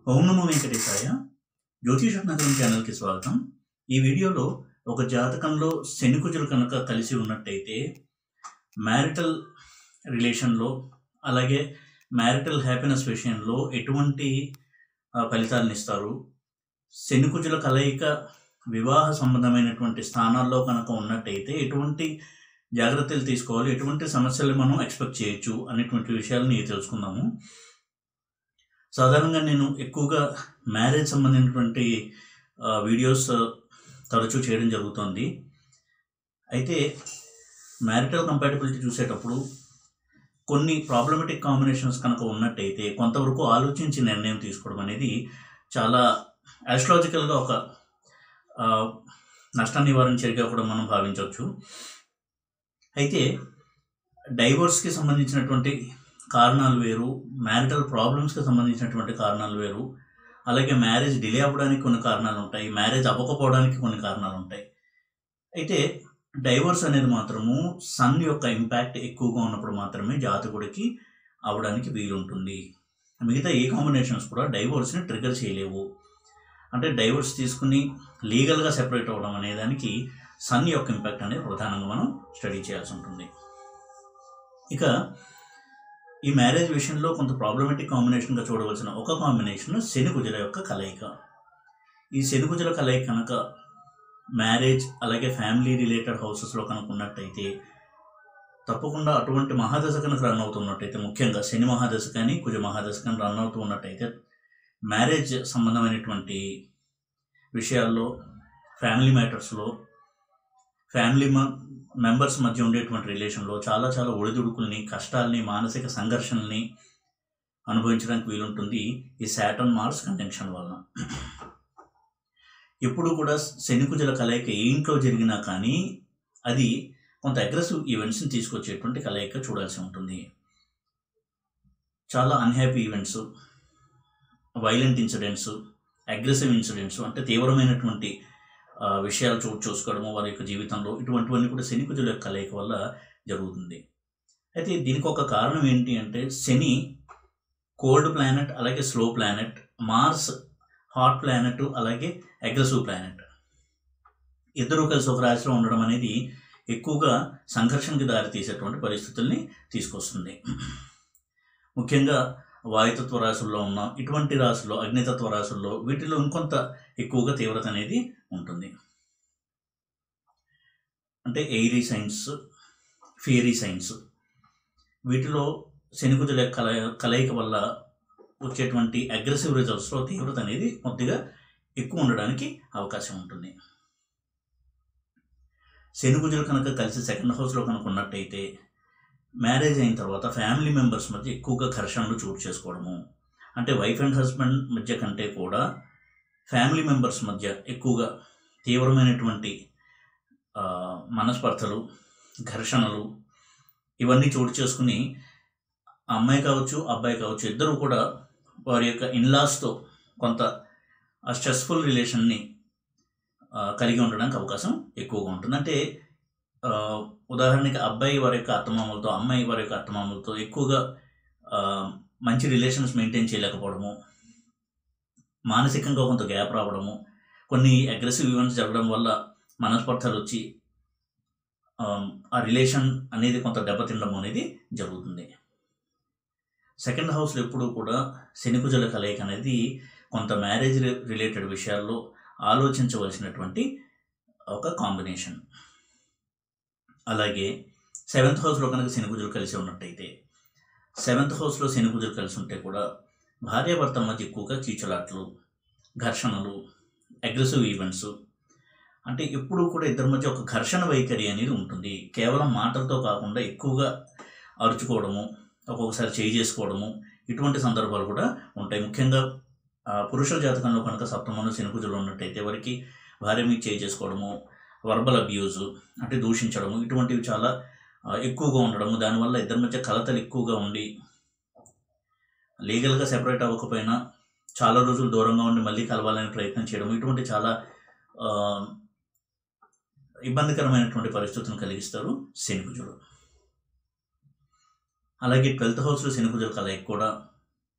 ఓం నమో వెంకటేశాయ జ్యోతిష నగరం ఛానల్కి స్వాగతం ఈ వీడియోలో ఒక జాతకంలో శనికుజులు కనుక కలిసి ఉన్నట్టయితే మ్యారిటల్ రిలేషన్లో అలాగే మ్యారిటల్ హ్యాపీనెస్ విషయంలో ఎటువంటి ఆ, ఫలితాలను ఇస్తారు శనికుజుల కలయిక వివాహ సంబంధమైనటువంటి స్థానాల్లో కనుక ఉన్నట్టయితే ఎటువంటి జాగ్రత్తలు తీసుకోవాలి ఎటువంటి సమస్యలు మనం ఎక్స్పెక్ట్ చేయొచ్చు అనేటువంటి విషయాలని తెలుసుకుందాము సాధారణంగా నేను ఎక్కువగా మ్యారేజ్ సంబంధించినటువంటి ఆ, వీడియోస్ ఆ, తరచూ చేయడం జరుగుతుంది అయితే మ్యారిటల్ కంపాటబిలిటీ చూసేటప్పుడు కొన్ని ప్రాబ్లమెటిక్ కాంబినేషన్స్ కనుక ఉన్నట్టయితే కొంతవరకు ఆలోచించి నిర్ణయం తీసుకోవడం అనేది చాలా ఆస్ట్రాలజికల్గా ఒక ఆ, నష్ట నివారణ చర్యగా కూడా మనం భావించవచ్చు అయితే డైవోర్స్కి సంబంధించినటువంటి కారణాలు వేరు మ్యారిటల్ ప్రాబ్లమ్స్కి సంబంధించినటువంటి కారణాలు వేరు అలాగే మ్యారేజ్ డిలే అవ్వడానికి కొన్ని కారణాలు ఉంటాయి మ్యారేజ్ అవ్వకపోవడానికి కొన్ని కారణాలు ఉంటాయి అయితే డైవోర్స్ అనేది మాత్రము సన్ యొక్క ఇంపాక్ట్ ఎక్కువగా ఉన్నప్పుడు మాత్రమే జాతకుడికి అవడానికి వీలుంటుంది మిగతా ఏ కాంబినేషన్స్ కూడా డైవోర్స్ని ట్రిగర్ చేయలేవు అంటే డైవోర్స్ తీసుకుని లీగల్గా సెపరేట్ అవ్వడం అనే దానికి సన్ యొక్క ఇంపాక్ట్ అనేది ప్రధానంగా మనం స్టడీ చేయాల్సి ఉంటుంది ఇక ఈ మ్యారేజ్ విషయంలో కొంత ప్రాబ్లమేటిక్ కాంబినేషన్గా చూడవలసిన ఒక కాంబినేషన్ శనికుజల యొక్క కలయిక ఈ శనికుజల కలయిక కనుక మ్యారేజ్ అలాగే ఫ్యామిలీ రిలేటెడ్ హౌసెస్లో కనుక ఉన్నట్టయితే తప్పకుండా అటువంటి మహాదశ కనుక రన్ అవుతున్నట్టయితే ముఖ్యంగా శని మహాదశ కానీ కుజ మహాదశ కానీ రన్ అవుతూ ఉన్నట్టయితే మ్యారేజ్ సంబంధమైనటువంటి విషయాల్లో ఫ్యామిలీ మ్యాటర్స్లో ఫ్యామిలీ మెంబర్స్ మధ్య ఉండేటువంటి రిలేషన్లో చాలా చాలా ఒడిదుడుకుల్ని కష్టాల్ని మానసిక సంఘర్షణల్ని అనుభవించడానికి వీలుంటుంది ఈ శాటర్న్ మార్స్ కంటెన్షన్ వలన ఎప్పుడు కూడా శనికుజల కలయిక ఏ ఇంట్లో జరిగినా కానీ అది కొంత అగ్రెసివ్ ఈవెంట్స్ని తీసుకొచ్చేటువంటి కలయిక చూడాల్సి ఉంటుంది చాలా unhappy events violent incidents aggressive incidents అంటే తీవ్రమైనటువంటి ఆ, విషయాలు చోటు చూసుకోవడము వారి యొక్క జీవితంలో ఇటువంటివన్నీ కూడా శని కుజుల యొక్క కలయిక వల్ల జరుగుతుంది అయితే దీనికి ఒక కారణం ఏంటి అంటే శని కోల్డ్ ప్లానెట్ అలాగే slow planet Mars hot planet అలాగే అగ్రెసివ్ ప్లానెట్ ఇద్దరు కలిసి ఒక రాశిలో ఉండడం అనేది ఎక్కువగా సంఘర్షణకి దారితీసేటువంటి పరిస్థితుల్ని తీసుకొస్తుంది ముఖ్యంగా వాయుతత్వ రాశుల్లో ఉన్న ఇటువంటి రాశుల్లో అగ్నితత్వ రాశుల్లో వీటిలో ఇంకొంత ఎక్కువగా తీవ్రత అనేది ఉంటుంది అంటే ఎయిరీ సైన్స్ ఫియరీ సైన్స్ వీటిలో శనికుజుల కల కలయిక వల్ల వచ్చేటువంటి అగ్రెసివ్ రిజల్ట్స్లో తీవ్రత అనేది కొద్దిగా ఎక్కువ ఉండడానికి అవకాశం ఉంటుంది శనికుజులు కనుక కలిసి సెకండ్ హౌస్లో కనుక ఉన్నట్టయితే మ్యారేజ్ అయిన తర్వాత ఫ్యామిలీ మెంబర్స్ మధ్య ఎక్కువగా ఘర్షణలు చోటు చేసుకోవడము అంటే వైఫ్ అండ్ హస్బెండ్ మధ్య కంటే కూడా ఫ్యామిలీ మెంబర్స్ మధ్య ఎక్కువగా తీవ్రమైనటువంటి ఆ, మనస్పర్ధలు ఘర్షణలు ఇవన్నీ చోటు చేసుకుని అమ్మాయి కావచ్చు అబ్బాయి కావచ్చు ఇద్దరు కూడా వారి యొక్క ఇన్లాస్తో కొంత స్ట్రెస్ఫుల్ రిలేషన్ని ఆ, కలిగి ఉండడానికి అవకాశం ఎక్కువగా ఉంటుంది అంటే ఆ, ఉదాహరణకి అబ్బాయి వారి యొక్క అత్తమామలతో అమ్మాయి వారి యొక్క అత్తమామలతో ఎక్కువగా ఆ, మంచి రిలేషన్స్ మెయింటైన్ చేయలేకపోవడము మానసికంగా కొంత గ్యాప్ రావడము కొన్ని అగ్రెసివ్ ఈవెంట్స్ జరగడం వల్ల మనస్పర్ధలు వచ్చి ఆ, ఆ రిలేషన్ అనేది కొంత దెబ్బతినడం అనేది జరుగుతుంది సెకండ్ హౌస్లో ఎప్పుడూ కూడా శనికుజల కలయిక అనేది కొంత మ్యారేజ్ రిలేటెడ్ విషయాల్లో ఆలోచించవలసినటువంటి ఒక కాంబినేషన్ అలాగే సెవెంత్ హౌస్లో కనుక శనికుజులు కలిసి ఉన్నట్టయితే సెవెంత్ హౌస్లో శనికుజులు కలిసి ఉంటే కూడా భార్యాభర్తల మధ్య ఎక్కువగా చీచలాట్లు ఘర్షణలు అగ్రెసివ్ ఈవెంట్స్ అంటే ఎప్పుడూ కూడా ఇద్దరి మధ్య ఒక ఘర్షణ వైఖరి అనేది ఉంటుంది కేవలం మాటలతో కాకుండా ఎక్కువగా అరుచుకోవడము ఒక్కొక్కసారి చేయి చేసుకోవడము ఇటువంటి సందర్భాలు కూడా ఉంటాయి ముఖ్యంగా ఆ, పురుషుల జాతకంలో కనుక సప్తమంలో శనికుజులు ఉన్నట్టయితే వారికి భార్య మీద చేయి చేసుకోవడము వర్బల్ అబ్యూజ్ అంటే దూషించడము ఇటువంటివి చాలా ఆ, ఎక్కువగా ఉండడము దానివల్ల ఇద్దరి మధ్య కలతలు ఎక్కువగా ఉండి లీగల్గా సెపరేట్ అవ్వకపోయినా చాలా రోజులు దూరంగా ఉండి మళ్ళీ కలవాలని ప్రయత్నం చేయడం ఇటువంటి చాలా ఆ, ఇబ్బందికరమైనటువంటి పరిస్థితులను కలిగిస్తారు శనికుజుడు అలాగే ట్వెల్త్ హౌస్లో శనికుజుల కలయిక కూడా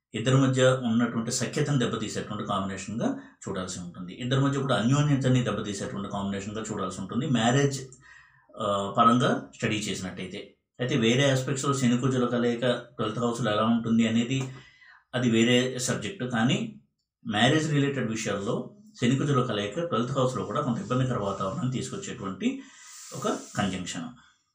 ఇద్దరి మధ్య ఉన్నటువంటి సఖ్యతను దెబ్బతీసేటువంటి కాంబినేషన్గా చూడాల్సి ఉంటుంది ఇద్దరి మధ్య కూడా అన్యోన్యతని దెబ్బతీసేటువంటి కాంబినేషన్గా చూడాల్సి ఉంటుంది మ్యారేజ్ ఆ, పరంగా స్టడీ చేసినట్టయితే అయితే వేరే ఆస్పెక్ట్స్లో శనికుజుల కలయిక ట్వెల్త్ హౌస్లో ఎలా ఉంటుంది అనేది అది వేరే సబ్జెక్టు కానీ మ్యారేజ్ రిలేటెడ్ విషయాల్లో శనికుజుల కలయిక ట్వెల్త్ హౌస్లో కూడా కొంత ఇబ్బందికర వాతావరణాన్ని తీసుకొచ్చేటువంటి ఒక కంజంక్షన్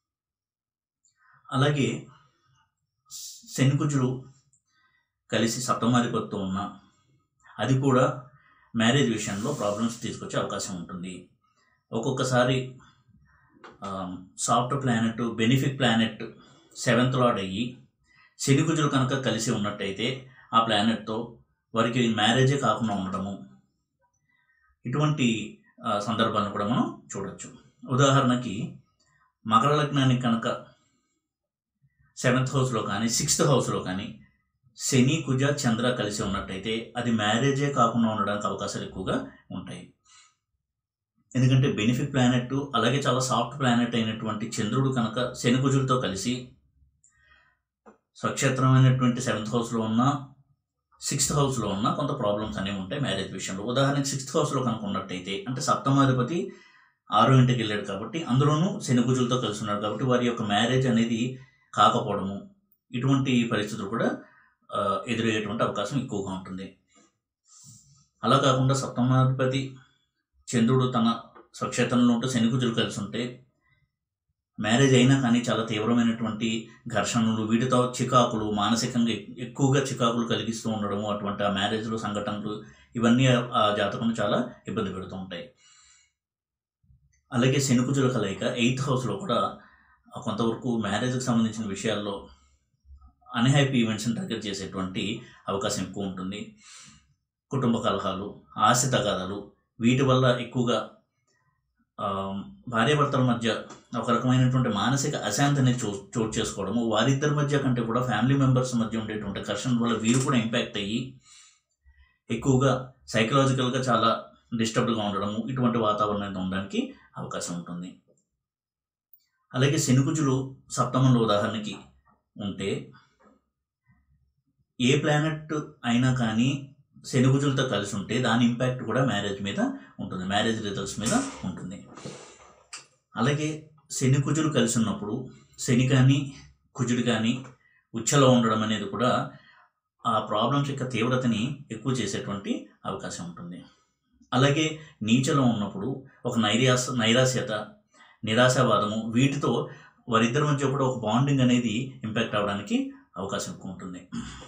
అలాగే శనికుజులు కలిసి సప్తమాధిపతితో ఉన్న అది కూడా మ్యారేజ్ విషయంలో ప్రాబ్లమ్స్ తీసుకొచ్చే అవకాశం ఉంటుంది ఒక్కొక్కసారి soft planet benefic planet seventh lord అయ్యి శనికుజులు కనుక కలిసి ఉన్నట్టయితే ఆ ప్లానెట్తో వారికి మ్యారేజే కాకుండా ఉండడము ఇటువంటి ఆ, సందర్భాలను కూడా మనం చూడొచ్చు ఉదాహరణకి మకర లగ్నానికి కనుక సెవెంత్ హౌస్లో కానీ సిక్స్త్ హౌస్లో కానీ శని కుజ చంద్ర కలిసి ఉన్నట్టయితే అది మ్యారేజే కాకుండా ఉండడానికి అవకాశాలు ఎక్కువగా ఉంటాయి ఎందుకంటే బెనిఫిట్ ప్లానెట్ అలాగే చాలా సాఫ్ట్ ప్లానెట్ అయినటువంటి చంద్రుడు కనుక శని కుజులతో కలిసి స్వక్షేత్రమైనటువంటి సెవెంత్ హౌస్లో ఉన్న సిక్స్త్ హౌస్లో ఉన్న కొంత ప్రాబ్లమ్స్ అనేవి ఉంటాయి మ్యారేజ్ విషయంలో ఉదాహరణకి సిక్స్త్ హౌస్లో కనుక ఉన్నట్టయితే అంటే సప్తమాధిపతి ఆరో ఇంటికి వెళ్ళాడు కాబట్టి అందులోనూ శని కుజులతో కలిసి ఉన్నాడు కాబట్టి వారి యొక్క మ్యారేజ్ అనేది కాకపోవడము ఇటువంటి పరిస్థితులు కూడా ఆ, ఎదురయ్యేటువంటి అవకాశం ఎక్కువగా ఉంటుంది అలా కాకుండా సప్తమాధిపతి చంద్రుడు తన స్వక్షేత్రంలో ఉంటూ శని కుజులు కలిసి ఉంటే మ్యారేజ్ అయినా కానీ చాలా తీవ్రమైనటువంటి ఘర్షణలు వీటితో చికాకులు మానసికంగా ఎక్- ఎక్కువగా చికాకులు కలిగిస్తూ ఉండడము అటువంటి ఆ మ్యారేజ్లో సంఘటనలు ఇవన్నీ ఆ- ఆ జాతకం చాలా ఇబ్బంది పెడుతూ ఉంటాయి అలాగే శనికుజుల కలయిక ఎయిత్ హౌస్లో కూడా కొంతవరకు మ్యారేజ్కి సంబంధించిన విషయాల్లో అన్హ్యాపీ ఈవెంట్స్ని ట్రిగర్ చేసేటువంటి అవకాశం ఎక్కువ ఉంటుంది కుటుంబ కలహాలు ఆశ తగాదాలు వీటి వల్ల ఎక్కువగా ఆ, భార్యాభర్తల మధ్య ఒక రకమైనటువంటి మానసిక అశాంతిని చో చోటు చేసుకోవడము వారిద్దరి మధ్య కంటే కూడా ఫ్యామిలీ మెంబర్స్ మధ్య ఉండేటువంటి ఘర్షణ వల్ల వీరు కూడా ఇంపాక్ట్ అయ్యి ఎక్కువగా సైకలాజికల్గా చాలా డిస్టర్బ్డ్గా ఉండడము ఇటువంటి వాతావరణం ఉండడానికి అవకాశం ఉంటుంది అలాగే శనికుజులు సప్తమంలో ఉదాహరణకి ఉంటే ఏ ప్లానెట్ అయినా కానీ శనికుజులతో కలిసి ఉంటే దాని ఇంపాక్ట్ కూడా మ్యారేజ్ మీద ఉంటుంది మ్యారేజ్ రిజల్ట్స్ మీద ఉంటుంది అలాగే శని కుజులు కలిసి ఉన్నప్పుడు శని కానీ కుజుడు కానీ ఉచ్చలో ఉండడం అనేది కూడా ఆ ప్రాబ్లమ్స్ యొక్క తీవ్రతని ఎక్కువ చేసేటువంటి అవకాశం ఉంటుంది అలాగే నీచలో ఉన్నప్పుడు ఒక నైరాస నైరాస్యత నిరాశావాదము వీటితో వారిద్దరి మధ్య కూడా ఒక బాండింగ్ అనేది ఇంపాక్ట్ అవ్వడానికి అవకాశం ఎక్కువ ఉంటుంది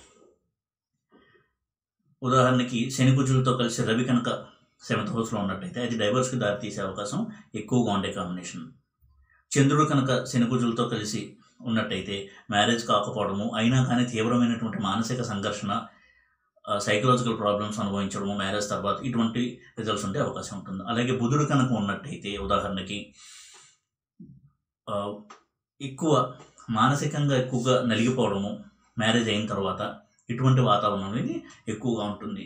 ఉదాహరణకి శని కుజులతో కలిసి రవి కనుక సెవెంత్ హౌస్లో ఉన్నట్టయితే అది డైవర్స్కి దారితీసే అవకాశం ఎక్కువగా ఉండే కాంబినేషన్ చంద్రుడు కనుక శని కుజులతో కలిసి ఉన్నట్టయితే మ్యారేజ్ కాకపోవడము అయినా కానీ తీవ్రమైనటువంటి మానసిక సంఘర్షణ సైకలాజికల్ ప్రాబ్లమ్స్ అనుభవించడము మ్యారేజ్ తర్వాత ఇటువంటి రిజల్ట్స్ ఉండే అవకాశం ఉంటుంది అలాగే బుధుడు కనుక ఉన్నట్టయితే ఉదాహరణకి ఆ, ఎక్కువ మానసికంగా ఎక్కువగా నలిగిపోవడము మ్యారేజ్ అయిన తర్వాత ఇటువంటి వాతావరణం అనేది ఎక్కువగా ఉంటుంది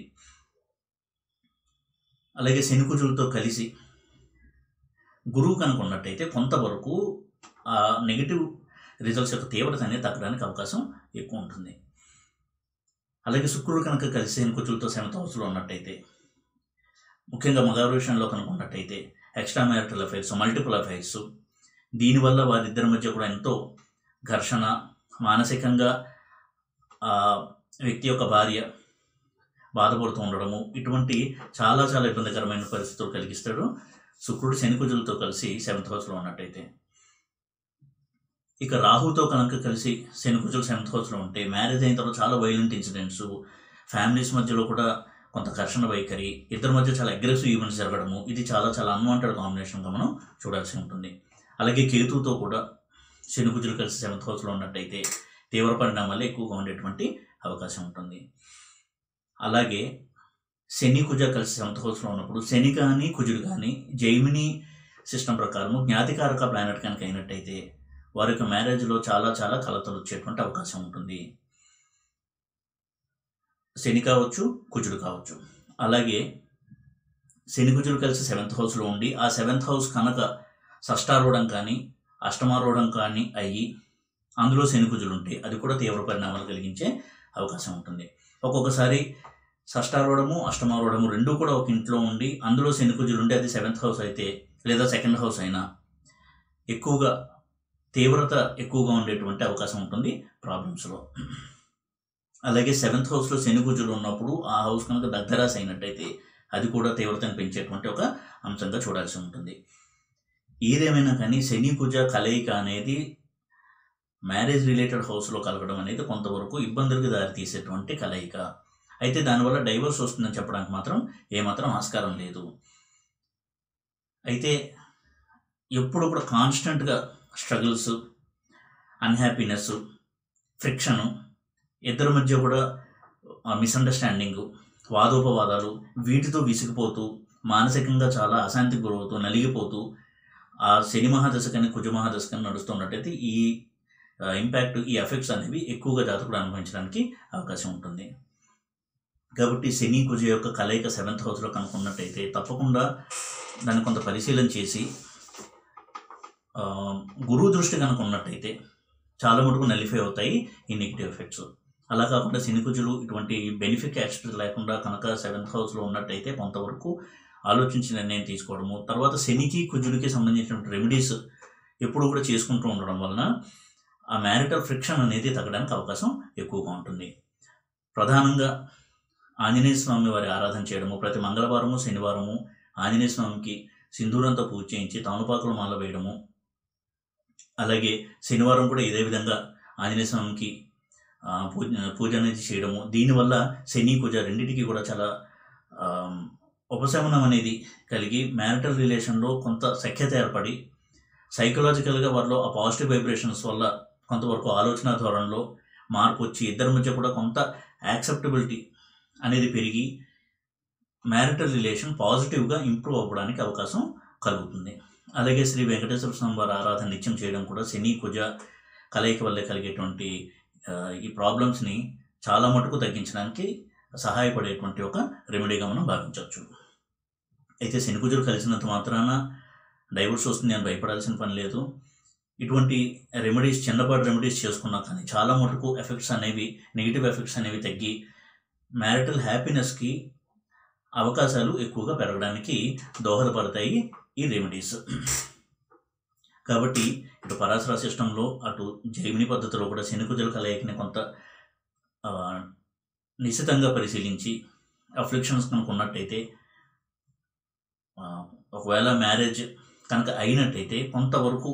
అలాగే శనికుజులతో కలిసి గురువు కనుక ఉన్నట్టయితే కొంతవరకు ఆ నెగిటివ్ రిజల్ట్స్ యొక్క తీవ్రత అనేది తగ్గడానికి అవకాశం ఎక్కువ ఉంటుంది అలాగే శుక్రుడు కనుక కలిసి శనికుజులతో సెవెంత్ హౌస్లో ఉన్నట్టయితే ముఖ్యంగా మగవారి విషయంలో కనుక ఉన్నట్టయితే extra marital affairs multiple affairs దీనివల్ల వారిద్దరి మధ్య కూడా ఎంతో ఘర్షణ మానసికంగా ఆ వ్యక్తి యొక్క భార్య బాధపడుతూ ఉండడము ఇటువంటి చాలా చాలా ఇబ్బందికరమైన పరిస్థితులు కలిగిస్తాడు శుక్రుడు శనికుజులతో కలిసి సెవెంత్ హౌస్లో ఉన్నట్టయితే ఇక రాహుతో కనుక కలిసి శనికుజులు సెవెంత్ హౌస్లో ఉంటే మ్యారేజ్ అయిన తర్వాత చాలా వైలెంట్ ఇన్సిడెంట్స్ ఫ్యామిలీస్ మధ్యలో కూడా కొంత ఘర్షణ వైఖరి ఇద్దరి మధ్య చాలా అగ్రెసివ్ ఈవెంట్స్ జరగడము ఇది చాలా చాలా అన్వాంటెడ్ కాంబినేషన్గా మనం చూడాల్సి ఉంటుంది అలాగే కేతుతో కూడా శనికుజులు కలిసి సెవెంత్ హౌస్లో ఉన్నట్టయితే తీవ్ర పరిణామాలు ఎక్కువగా ఉండేటువంటి అవకాశం ఉంటుంది అలాగే శని కుజ కలిసి సెవెంత్ హౌస్లో ఉన్నప్పుడు శని కానీ కుజుడు కానీ జైమిని సిస్టమ్ ప్రకారము జ్ఞాతికారక ప్లానెట్ కనుక అయినట్టయితే వారి యొక్క మ్యారేజ్లో చాలా చాలా కలతలు వచ్చేటువంటి అవకాశం ఉంటుంది శని కావచ్చు కుజుడు కావచ్చు అలాగే శని కుజుడు కలిసి సెవెంత్ హౌస్లో ఉండి ఆ సెవెంత్ హౌస్ కనుక షష్టారూఢం కానీ అష్టమారూఢం కానీ అయ్యి అందులో శని కుజులు ఉంటే అది కూడా తీవ్ర పరిణామాలు కలిగించే అవకాశం ఉంటుంది ఒక్కొక్కసారి షష్టారూఢము అష్టమారూఢము రెండు కూడా ఒక ఇంట్లో ఉండి అందులో శని కుజులు ఉండి అది సెవెంత్ హౌస్ అయితే లేదా సెకండ్ హౌస్ అయినా ఎక్కువగా తీవ్రత ఎక్కువగా ఉండేటువంటి అవకాశం ఉంటుంది ప్రాబ్లమ్స్లో అలాగే సెవెంత్ హౌస్లో శని కుజులు ఉన్నప్పుడు ఆ హౌస్ కనుక దగ్ధరాశి అయినట్టయితే అది కూడా తీవ్రతను పెంచేటువంటి ఒక అంశంగా చూడాల్సి ఉంటుంది ఏదేమైనా కానీ శని కుజ కలయిక అనేది మ్యారేజ్ రిలేటెడ్ హౌస్లో కలగడం అనేది కొంతవరకు ఇబ్బందులకు దారితీసేటువంటి కలయిక అయితే దానివల్ల డైవర్స్ వస్తుందని చెప్పడానికి మాత్రం ఏమాత్రం ఆస్కారం లేదు అయితే ఎప్పుడు కూడా కాన్స్టెంట్గా స్ట్రగుల్స్ అన్హ్యాపీనెస్ ఫ్రిక్షను ఇద్దరి మధ్య కూడా మిస్అండర్స్టాండింగు వాదోపవాదాలు వీటితో విసిగిపోతూ మానసికంగా చాలా అశాంతికి గురవుతూ నలిగిపోతూ ఆ శని మహాదశ కానీ కుజ మహాదశ కానీ నడుస్తున్నట్టయితే ఈ ఇంపాక్ట్ ఈ ఎఫెక్ట్స్ అనేవి ఎక్కువగా జాతకుడు అనుభవించడానికి అవకాశం ఉంటుంది కాబట్టి శని కుజ యొక్క కలయిక సెవెంత్ హౌస్లో కనుక్కున్నట్టయితే తప్పకుండా దాన్ని కొంత పరిశీలన చేసి ఆ, గురువు దృష్టి కనుక ఉన్నట్టయితే చాలా మటుకు నలిఫై అవుతాయి ఈ నెగిటివ్ ఎఫెక్ట్స్ అలా కాకుండా శని కుజులు ఇటువంటి బెనిఫిట్ యాక్సిడెంట్ లేకుండా కనుక సెవెంత్ హౌస్లో ఉన్నట్టయితే కొంతవరకు ఆలోచించి నిర్ణయం తీసుకోవడము తర్వాత శనికి కుజుడికి సంబంధించిన రెమెడీస్ ఎప్పుడు కూడా చేసుకుంటూ ఉండడం వలన ఆ మ్యారిటల్ ఫ్రిక్షన్ అనేది తగ్గడానికి అవకాశం ఎక్కువగా ఉంటుంది ప్రధానంగా ఆంజనేయ స్వామి వారి ఆరాధన చేయడము ప్రతి మంగళవారము శనివారము ఆంజనేయ స్వామికి సింధూరంతో పూజ చేయించి తమలపాకులు మాల వేయడము అలాగే శనివారం కూడా ఇదే విధంగా ఆంజనేయ స్వామికి ఆ, పూజ పూజ అనేది చేయడము దీనివల్ల శని పూజ రెండింటికి కూడా చాలా ఆమ్, ఉపశమనం అనేది కలిగి మ్యారిటల్ రిలేషన్లో కొంత సఖ్యత ఏర్పడి సైకలాజికల్గా వారిలో ఆ పాజిటివ్ వైబ్రేషన్స్ వల్ల కొంతవరకు ఆలోచన ధోరణిలో మార్పు వచ్చి ఇద్దరి మధ్య కూడా కొంత యాక్సెప్టబిలిటీ అనేది పెరిగి మ్యారిటల్ రిలేషన్ పాజిటివ్గా ఇంప్రూవ్ అవ్వడానికి అవకాశం కలుగుతుంది అలాగే శ్రీ వెంకటేశ్వర స్వామి వారి ఆరాధన నిత్యం చేయడం కూడా శని కుజ కలయిక వల్లే కలిగేటువంటి ఆ, ఈ ప్రాబ్లమ్స్ని చాలా మటుకు తగ్గించడానికి సహాయపడేటువంటి ఒక రెమెడీగా మనం భావించవచ్చు అయితే శని కుజులు కలిసినంత మాత్రాన డైవర్స్ వస్తుంది అని భయపడాల్సిన పని లేదు ఇటువంటి రెమెడీస్ చిన్నపాటి రెమెడీస్ చేసుకున్నా కానీ చాలా మటుకు ఎఫెక్ట్స్ అనేవి నెగిటివ్ ఎఫెక్ట్స్ అనేవి తగ్గి మ్యారిటల్ హ్యాపీనెస్కి అవకాశాలు ఎక్కువగా పెరగడానికి దోహదపడతాయి ఈ రెమెడీస్ కాబట్టి ఇటు పరాశర సిస్టంలో అటు జైమిని పద్ధతిలో కూడా శనికుజల కలయికని కొంత ఆ, నిశితంగా పరిశీలించి అఫ్లిక్షన్స్ కనుక ఉన్నట్టయితే ఆ, ఒకవేళ మ్యారేజ్ కనుక అయినట్టయితే కొంతవరకు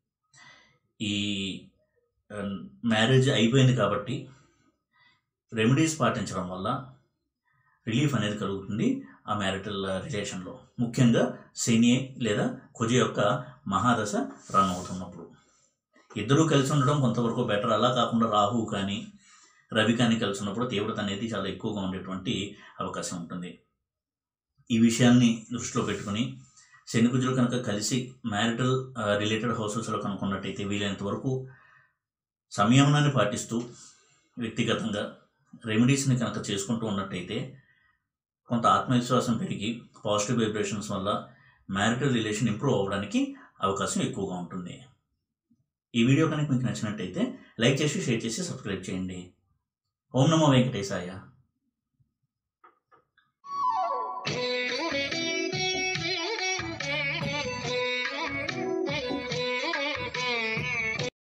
ఈ ఆ, మ్యారేజ్ అయిపోయింది కాబట్టి రెమెడీస్ పాటించడం వల్ల రిలీఫ్ అనేది కలుగుతుంది ఆ మ్యారిటల్ రిలేషన్లో ముఖ్యంగా శని లేదా కుజ యొక్క మహాదశ రన్ అవుతున్నప్పుడు ఇద్దరూ కలిసి ఉండడం కొంతవరకు బెటర్ అలా కాకుండా రాహు కానీ రవి కానీ కలిసి ఉన్నప్పుడు తీవ్రత అనేది చాలా ఎక్కువగా ఉండేటువంటి అవకాశం ఉంటుంది ఈ విషయాన్ని దృష్టిలో పెట్టుకుని శని కుజులు కనుక కలిసి మ్యారిటల్ రిలేటెడ్ హౌసెస్లో కనుక్కున్నట్టయితే వీలైనంత వరకు సంయమనాన్ని పాటిస్తూ వ్యక్తిగతంగా రెమెడీస్ని కనుక చేసుకుంటూ ఉన్నట్టయితే కొంత ఆత్మవిశ్వాసం పెరిగి పాజిటివ్ వైబ్రేషన్స్ వల్ల మ్యారిటల్ రిలేషన్ ఇంప్రూవ్ అవ్వడానికి అవకాశం ఎక్కువగా ఉంటుంది ఈ వీడియో కనుక మీకు నచ్చినట్టయితే లైక్ చేసి షేర్ చేసి సబ్స్క్రైబ్ చేయండి ఓం నమో వెంకటేశాయ